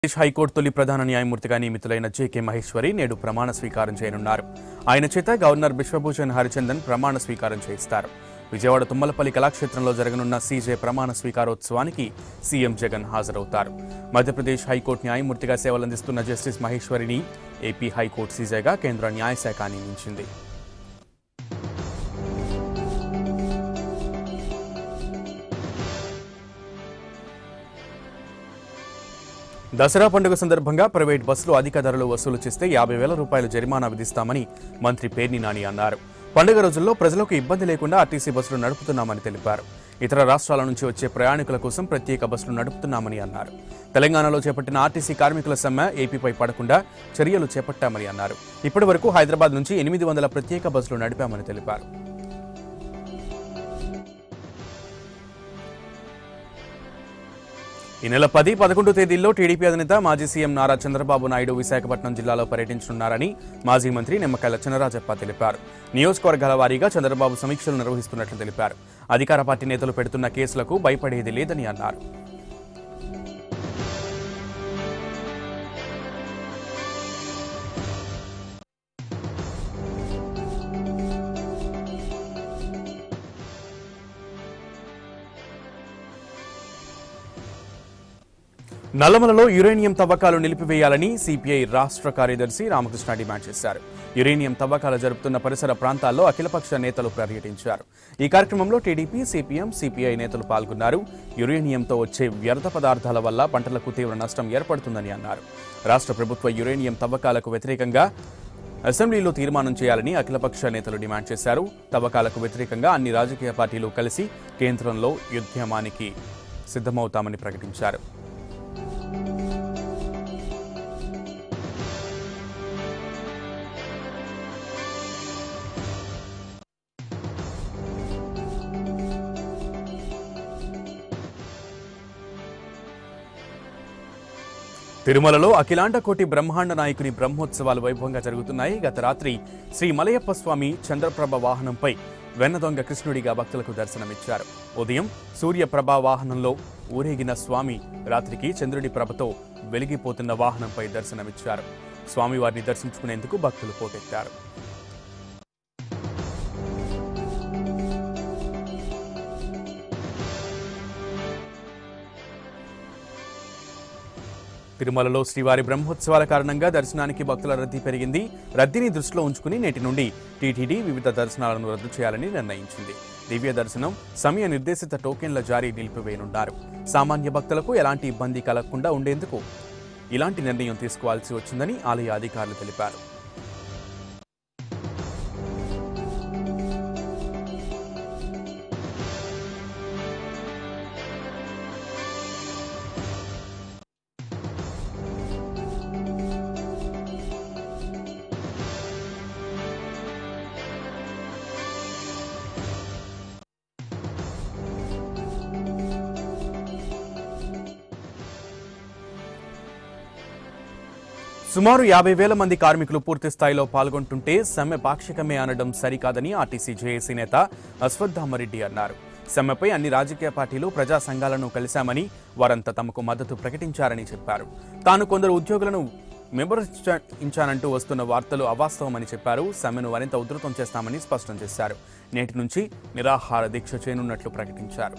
Andhra Pradesh high court తొలి ప్రధాన న్యాయమూర్తిగా నియమితులైన జేకే మహేశ్వరి నేడు ప్రమాణ స్వీకారం చేయనున్నారు ఆయన చేత గవర్నర్ బిశ్వభూషణ్ హరిచందన్ ప్రమాణ స్వీకారం చేయిస్తారు విజయవాడ తుమ్మలపల్లి కళాక్షేత్రంలో జరగనున్న సీజే ప్రమాణ స్వీకారోత్సవానికి సీఎం జగన్ హాజరవుతారు మధ్యప్రదేశ్ హైకోర్టు న్యాయమూర్తిగా సేవలందిస్తున్న జస్టిస్ మహేశ్వరిని ఏపీ హైకోర్టు సీజేగా కేంద్ర న్యాయశాఖ నియమించింది దసరా పండుగ సందర్భంగా ప్రైవేట్ బస్సులు అధిక ధరలు వసూలు చేస్తే యాభై వేల రూపాయలు జరిమానా విధిస్తామని మంత్రి పేర్ని నాని అన్నారు పండుగ రోజుల్లో ప్రజలకు ఇబ్బంది లేకుండా ఆర్టీసీ బస్సులు నడుపుతున్నామని తెలిపారు ఇతర రాష్ట్రాల నుంచి వచ్చే ప్రయాణికుల కోసం ప్రత్యేక బస్సులు నడుపుతున్నామని అన్నారు తెలంగాణలో చేపట్టిన ఆర్టీసీ కార్మికుల సమ్మె ఏపీపై పడకుండా చర్యలు చేపట్టామని అన్నారు ఇప్పటి వరకు హైదరాబాద్ నుంచి ఎనిమిది వందల ప్రత్యేక బస్సులు నడిపామని తెలిపారు ఈ నెల పది పదకొండు తేదీల్లో టీడీపీ అధినేత మాజీ సీఎం నారా చంద్రబాబు నాయుడు విశాఖపట్నం జిల్లాలో పర్యటించనున్నారని మాజీ మంత్రి నిమ్మకాయల చినరాజప్ప తెలిపారు నియోజకవర్గాల వారీగా చంద్రబాబు సమీక్షలు నిర్వహిస్తున్నట్లు తెలిపారు అధికార పార్టీ నేతలు పెడుతున్న కేసులకు భయపడేది లేదని అన్నారు నల్లమలలో యురేనియం తవ్వకాలు నిలిపివేయాలని సిపిఐ రాష్ట్ర కార్యదర్శి రామకృష్ణ డిమాండ్ చేశారు యురేనియం తవ్వకాలు జరుపుతున్న పరిసర ప్రాంతాల్లో అఖిలపక్ష నేతలు పర్యటించారు ఈ కార్యక్రమంలో టీడీపీ సిపిఎం సిపిఐ నేతలు పాల్గొన్నారు యురేనియంతో వచ్చే వ్యర్థ పదార్థాల వల్ల పంటలకు తీవ్ర నష్టం ఏర్పడుతుందని అన్నారు రాష్ట్ర ప్రభుత్వ యురేనియం తవ్వకాలకు వ్యతిరేకంగా అసెంబ్లీలో తీర్మానం చేయాలని అఖిలపక్ష నేతలు డిమాండ్ చేశారు తవ్వకాలకు వ్యతిరేకంగా అన్ని రాజకీయ పార్టీలు కలిసి కేంద్రంలో యుద్ధమానికి సిద్ధమవుతామని ప్రకటించారు తిరుమలలో అఖిలాండ కోటి బ్రహ్మాండ నాయకుని బ్రహ్మోత్సవాలు వైభవంగా జరుగుతున్నాయి గత రాత్రి శ్రీ మలయప్ప స్వామి చంద్రప్రభ వాహనంపై వెన్నదొంగ కృష్ణుడిగా భక్తులకు దర్శనమిచ్చారు ఉదయం సూర్యప్రభ వాహనంలో ఊరేగిన స్వామి రాత్రికి చంద్రుడి ప్రభతో వెలిగిపోతున్న వాహనంపై దర్శనమిచ్చారు స్వామివారిని దర్శించుకునేందుకు భక్తులు పోటెత్తారు తిరుమలలో శ్రీవారి బ్రహ్మోత్సవాల కారణంగా దర్శనానికి భక్తుల రద్దీ పెరిగింది రద్దీని దృష్టిలో ఉంచుకుని నేటి నుండి టీటీడీ వివిధ దర్శనాలను రద్దు చేయాలని నిర్ణయించింది దివ్య దర్శనం సమయ నిర్దేశిత టోకెన్ల జారీ నిలిపివేయనున్నారు సామాన్య భక్తులకు ఎలాంటి ఇబ్బంది కలగకుండా ఉండేందుకు ఇలాంటి నిర్ణయం తీసుకోవాల్సి వచ్చిందని ఆలయ అధికారులు తెలిపారు సుమారు యాభై వేల మంది కార్మికులు పూర్తి స్థాయిలో పాల్గొంటుంటే సమ్మె పాక్షికమే అనడం సరికాదని ఆర్టీసీ జేఏసీ నేత అశ్వత్థామరెడ్డి అన్నారు సమ్మెపై అన్ని రాజకీయ పార్టీలు ప్రజా సంఘాలను కలిశామని వారంతా తమకు మద్దతు ప్రకటించారని చెప్పారు తాను కొందరు ఉద్యోగులను విమర్శించానంటూ వస్తున్న వార్తలు అవాస్తవమని చెప్పారు సమ్మెను మరింత ఉధృతం చేస్తామని స్పష్టం చేశారు నేటి నుంచి నిరాహార దీక్ష చేయనున్నట్లు ప్రకటించారు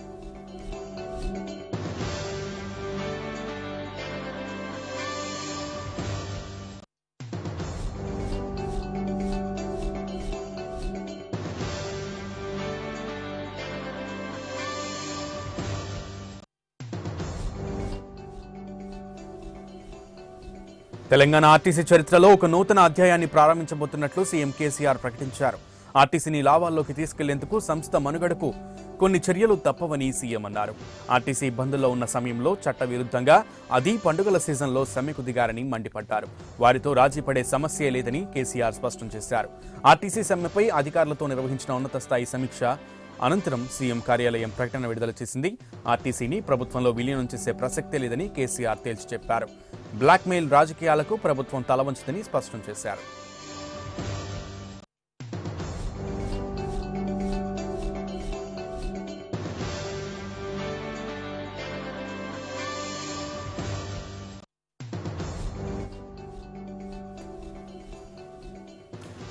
తెలంగాణ ఆర్టీసీ చరిత్రలో ఒక నూతన అధ్యాయాన్ని ప్రారంభించబోతున్నట్లు సీఎం కేసీఆర్ ప్రకటించారు ఆర్టీసీని లాభాల్లోకి తీసుకెళ్లేందుకు సంస్థ మనుగడకు కొన్ని చర్యలు తప్పవని సీఎం అన్నారు ఆర్టీసీ ఇబ్బందుల్లో ఉన్న సమయంలో చట్ట విరుద్ధంగా అది పండుగల సీజన్లో సమ్మెకు దిగారని మండిపడ్డారు వారితో రాజీ పడే సమస్యే లేదని కేసీఆర్ స్పష్టం చేశారు ఆర్టీసీ సమ్మెపై అధికారులతో నిర్వహించిన ఉన్నత స్థాయి సమీక్ష అనంతరం సీఎం కార్యాలయం ప్రకటన విడుదల చేసింది ఆర్టీసీని ప్రభుత్వంలో విలీనం చేసే ప్రసక్తే లేదని కేసీఆర్ తేల్చి చెప్పారు బ్లాక్మెయిల్ రాజకీయాలకు ప్రభుత్వం తలవంచదని స్పష్టం చేశారు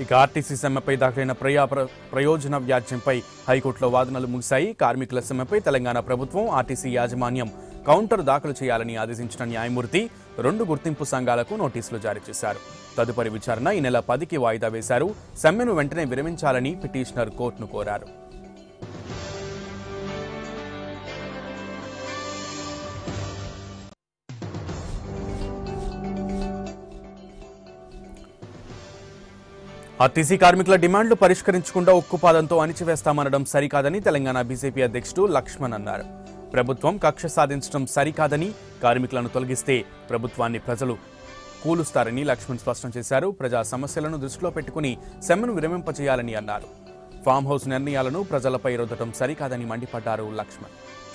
ఇక ఆర్టీసీ సమ్మెపై దాఖలైన ప్రయా ప్ర- ప్రయోజన వ్యాజ్యంపై హైకోర్టులో వాదనలు ముగిశాయి కార్మికుల సమ్మెపై తెలంగాణ ప్రభుత్వం ఆర్టీసీ యాజమాన్యం కౌంటర్ దాఖలు చేయాలని ఆదేశించిన న్యాయమూర్తి రెండు గుర్తింపు సంఘాలకు నోటీసులు జారీ చేశారు తదుపరి విచారణ ఈ నెల పదికి వాయిదా వేశారు సమ్మెను వెంటనే విరమించాలని పిటిషనర్ కోర్టును కోరారు ఆర్టీసీ కార్మికుల డిమాండ్లు పరిష్కరించకుండా ఉక్కుపాదంతో అణిచివేస్తామనడం సరికాదని తెలంగాణ బీజేపీ అధ్యక్షుడు లక్ష్మణ్ అన్నారు ప్రభుత్వం కక్ష సాధించడం సరికాదని కార్మికులను తొలగిస్తే ప్రభుత్వాన్ని ప్రజలు కూలుస్తారని లక్ష్మణ్ స్పష్టం చేశారు ప్రజా సమస్యలను దృష్టిలో పెట్టుకుని సమ్మెను విరమింపచేయాలని అన్నారు ఫామ్ హౌస్ నిర్ణయాలను ప్రజలపై రుద్దటం సరికాదని మండిపడ్డారు లక్ష్మణ్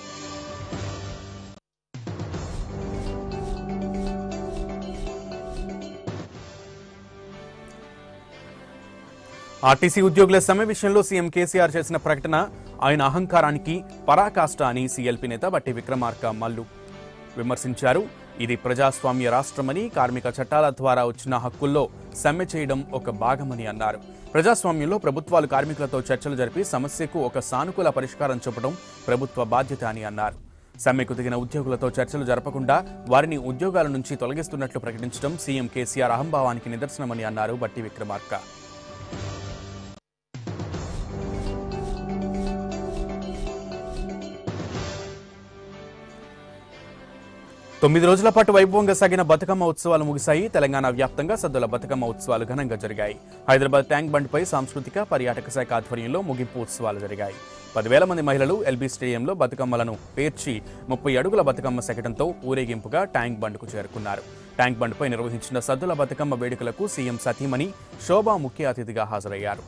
ఆర్టీసీ ఉద్యోగుల సమ్మె విషయంలో సీఎం కేసీఆర్ చేసిన ప్రకటన ఆయన అహంకారానికి పరాకాష్ట అని సీఎల్పీ నేత బట్టి విక్రమార్క మల్లు విమర్శించారు ఇది ప్రజాస్వామ్య రాష్ట్రమని కార్మిక చట్టాల ద్వారా వచ్చిన హక్కుల్లో సమ్మె చేయడం ఒక భాగమని అన్నారు ప్రజాస్వామ్యంలో ప్రభుత్వాలు కార్మికులతో చర్చలు జరిపి సమస్యకు ఒక సానుకూల పరిష్కారం చూపడం ప్రభుత్వ బాధ్యత అని అన్నారు సమ్మెకు దిగిన ఉద్యోగులతో చర్చలు జరపకుండా వారిని ఉద్యోగాల నుంచి తొలగిస్తున్నట్లు ప్రకటించడం సీఎం కేసీఆర్ అహంభావానికి నిదర్శనమని అన్నారు బట్టి విక్రమార్క తొమ్మిది రోజుల పాటు వైభవంగా సాగిన బతుకమ్మ ఉత్సవాలు ముగిశాయి తెలంగాణ వ్యాప్తంగా సద్దుల బతుకమ్మ ఉత్సవాలు ఘనంగా జరిగాయి హైదరాబాద్ ట్యాంక్ బండ్పై సాంస్కృతిక పర్యాటక శాఖ ఆధ్వర్యంలో ముగింపు ఉత్సవాలు జరిగాయి పదివేల మంది మహిళలు ఎల్బీ స్టేడియంలో బతుకమ్మలను పేర్చి ముప్పై అడుగుల బతుకమ్మ శకటంతో ఊరేగింపుగా ట్యాంక్ బండ్కు చేరుకున్నారు ట్యాంక్ బండ్పై నిర్వహించిన సద్దుల బతుకమ్మ వేడుకలకు సీఎం సతీమణి శోభా ముఖ్య అతిథిగా హాజరయ్యారు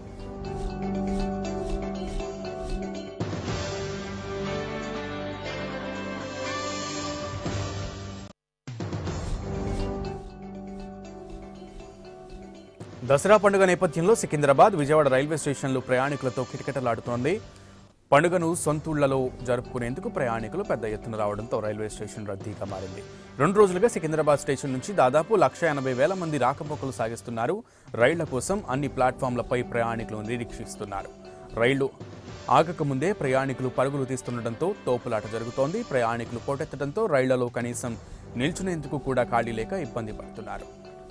దసరా పండుగ నేపథ్యంలో సికింద్రాబాద్ విజయవాడ రైల్వే స్టేషన్లు ప్రయాణికులతో కిటకిటలాడుతోంది పండుగను సొంతూళ్లలో జరుపుకునేందుకు ప్రయాణికులు పెద్ద ఎత్తున రావడంతో రైల్వే స్టేషన్ రద్దీగా మారింది రెండు రోజులుగా సికింద్రాబాద్ స్టేషన్ నుంచి దాదాపు లక్ష ఎనభై వేల మంది రాకపోకలు సాగిస్తున్నారు రైళ్ల కోసం అన్ని ప్లాట్ఫామ్లపై ప్రయాణికులు నిరీక్షిస్తున్నారు రైళ్లు ఆగకముందే ప్రయాణికులు పరుగులు తీస్తుండటంతో తోపులాట జరుగుతోంది ప్రయాణికులు పోటెత్తడంతో రైళ్లలో కనీసం నిల్చునేందుకు కూడా ఖాళీ లేక ఇబ్బంది పడుతున్నారు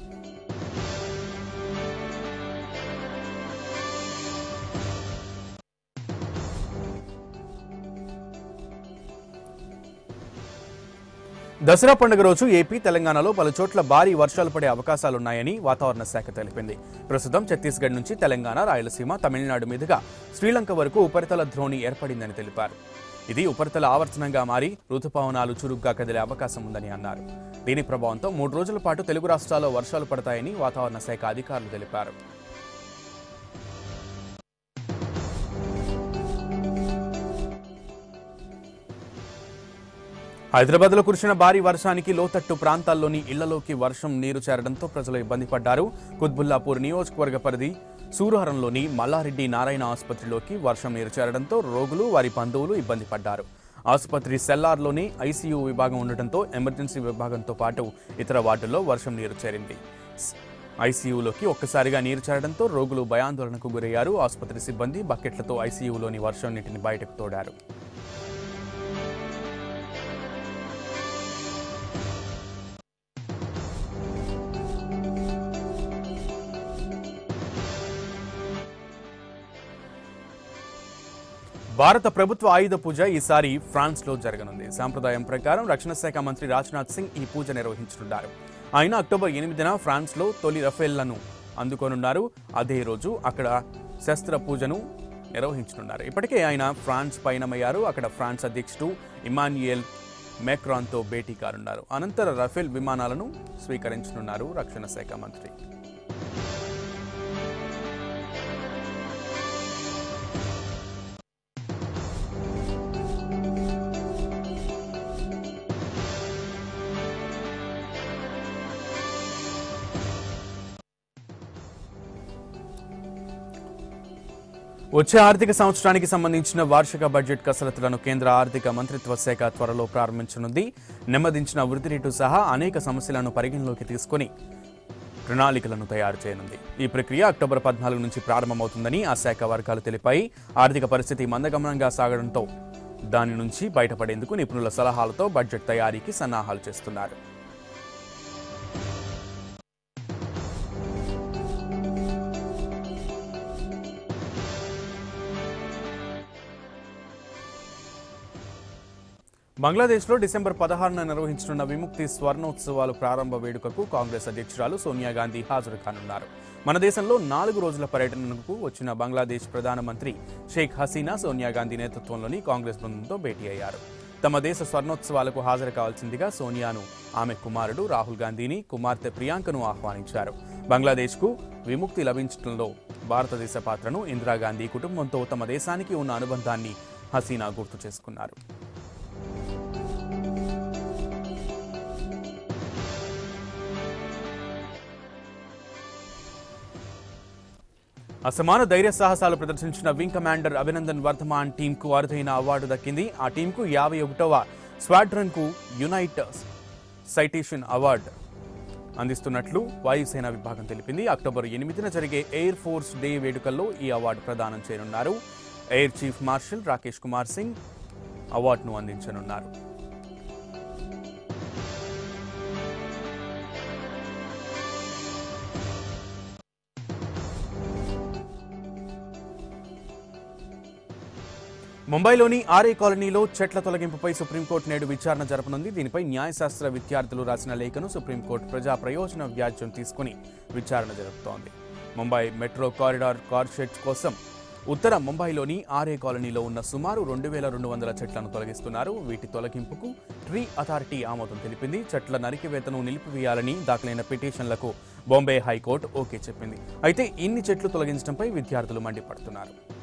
దసరా పండుగ రోజు ఏపీ తెలంగాణలో పలు చోట్ల భారీ వర్షాలు పడే అవకాశాలున్నాయని వాతావరణ శాఖ తెలిపింది ప్రస్తుతం ఛత్తీస్గఢ్ నుంచి తెలంగాణ రాయలసీమ తమిళనాడు మీదుగా శ్రీలంక వరకు ఉపరితల ద్రోణి ఏర్పడిందని తెలిపారు ఇది ఉపరితల ఆవర్తనంగా మారి ఋతుపవనాలు చురుగ్గా కదిలే అవకాశం ఉందని అన్నారు దీని ప్రభావంతో మూడు రోజుల పాటు తెలుగు రాష్ట్రాల్లో వర్షాలు పడతాయని వాతావరణ శాఖ అధికారులు తెలిపారు హైదరాబాద్లో కురిసిన భారీ వర్షానికి లోతట్టు ప్రాంతాల్లోని ఇళ్లలోకి వర్షం నీరు చేరడంతో ప్రజలు ఇబ్బంది పడ్డారు కుత్బుల్లాపూర్ నియోజకవర్గ పరిధి సూరహరంలోని మల్లారెడ్డి నారాయణ ఆసుపత్రిలోకి వర్షం నీరు చేరడంతో రోగులు వారి బంధువులు ఇబ్బంది పడ్డారు ఆసుపత్రి సెల్లార్లోని ఐసీయూ విభాగం ఉండటంతో ఎమర్జెన్సీ విభాగంతో పాటు ఇతర వార్డుల్లో వర్షం నీరు చేరింది ఐసీయూలోకి ఒక్కసారిగా నీరు చేరడంతో రోగులు భయాందోళనకు గురయ్యారు ఆసుపత్రి సిబ్బంది బకెట్లతో ఐసీయూలోని వర్షం నీటిని బయటకు తోడారు భారత ప్రభుత్వ ఆయుధ పూజ ఈసారి ఫ్రాన్స్ లో జరగనుంది సాంప్రదాయం ప్రకారం రక్షణ శాఖ మంత్రి రాజ్నాథ్ సింగ్ ఈ పూజ నిర్వహించనున్నారు ఆయన అక్టోబర్ ఎనిమిదిన ఫ్రాన్స్ లో తొలి రఫేళ్లను అందుకోనున్నారు అదే రోజు అక్కడ శస్త్ర పూజను నిర్వహించనున్నారు ఇప్పటికే ఆయన ఫ్రాన్స్ పయనమయ్యారు అక్కడ ఫ్రాన్స్ అధ్యక్షుడు ఇమాన్యుయల్ మెక్రాన్తో భేటీ కానున్నారు అనంతర రఫేల్ విమానాలను స్వీకరించనున్నారు రక్షణ శాఖ మంత్రి వచ్చే ఆర్థిక సంవత్సరానికి సంబంధించిన వార్షిక బడ్జెట్ కసరత్తులను కేంద్ర ఆర్థిక మంత్రిత్వ శాఖ త్వరలో ప్రారంభించనుంది నెమ్మదించిన వృద్ధి రేటు సహా అనేక సమస్యలను పరిగణలోకి తీసుకొని ప్రణాళికలను తయారు చేయనుంది ఈ ప్రక్రియ అక్టోబర్ పద్నాలుగు నుంచి ప్రారంభమవుతుందని ఆ శాఖ వర్గాలు తెలిపాయి ఆర్థిక పరిస్థితి మందగమనంగా సాగడంతో దాని నుంచి బయటపడేందుకు నిపుణుల సలహాలతో బడ్జెట్ తయారీకి సన్నాహాలు చేస్తున్నారు బంగ్లాదేశ్లో డిసెంబర్ పదహారున నిర్వహించనున్న విముక్తి స్వర్ణోత్సవాలు ప్రారంభ వేడుకకు కాంగ్రెస్ అధ్యక్షురాలు సోనియా గాంధీ హాజరు కానున్నారు మన దేశంలో నాలుగు రోజుల పర్యటనకు వచ్చిన బంగ్లాదేశ్ ప్రధానమంత్రి షేక్ హసీనా సోనియా గాంధీ నేతృత్వంలోని కాంగ్రెస్ బృందంతో భేటీ అయ్యారు తమ దేశ స్వర్ణోత్సవాలకు హాజరు కావాల్సిందిగా సోనియాను ఆమె కుమారుడు రాహుల్ గాంధీని కుమార్తె ప్రియాంకను ఆహ్వానించారు బంగ్లాదేశ్కు విముక్తి లభించడంలో భారతదేశ పాత్రను ఇందిరాగాంధీ కుటుంబంతో తమ దేశానికి ఉన్న అనుబంధాన్ని హసీనా గుర్తు చేసుకున్నారు అసమాన ధైర్య సాహసాలు ప్రదర్శించిన వింగ్ కమాండర్ అభినందన్ వర్ధమాన్ టీంకు అరుదైన అవార్డు దక్కింది ఆ టీంకు యాభై ఒకటవ స్క్వాడ్రన్కు యునైట్ సైటేషన్ అవార్డు అందిస్తున్నట్లు వాయుసేన విభాగం తెలిపింది అక్టోబర్ ఎనిమిదిన జరిగే ఎయిర్ ఫోర్స్ డే వేడుకల్లో ఈ అవార్డు ప్రదానం చేయనున్నారు air chief marshal Rakesh Kumar Singh అవార్డును అందించనున్నారు ముంబైలోని ఆర్ఏ కాలనీలో చెట్ల తొలగింపుపై సుప్రీంకోర్టు నేడు విచారణ జరపనుంది దీనిపై న్యాయశాస్త్ర విద్యార్థులు రాసిన లేఖను సుప్రీంకోర్టు ప్రజా ప్రయోజన వ్యాజ్యం తీసుకుని విచారణ జరుపుతోంది ముంబై మెట్రో కారిడార్ కార్షెట్ కోసం ఉత్తర ముంబైలోని ఆర్ఏ కాలనీలో ఉన్న సుమారు రెండు వేల రెండు వందల చెట్లను తొలగిస్తున్నారు వీటి తొలగింపుకు ట్రీ అథారిటీ ఆమోదం తెలిపింది చెట్ల నరికివేతను నిలిపివేయాలని దాఖలైన పిటిషన్లకు బాంబే హైకోర్టు ఓకే చెప్పింది అయితే ఇన్ని చెట్లు తొలగించడంపై విద్యార్థులు మండిపడుతున్నారు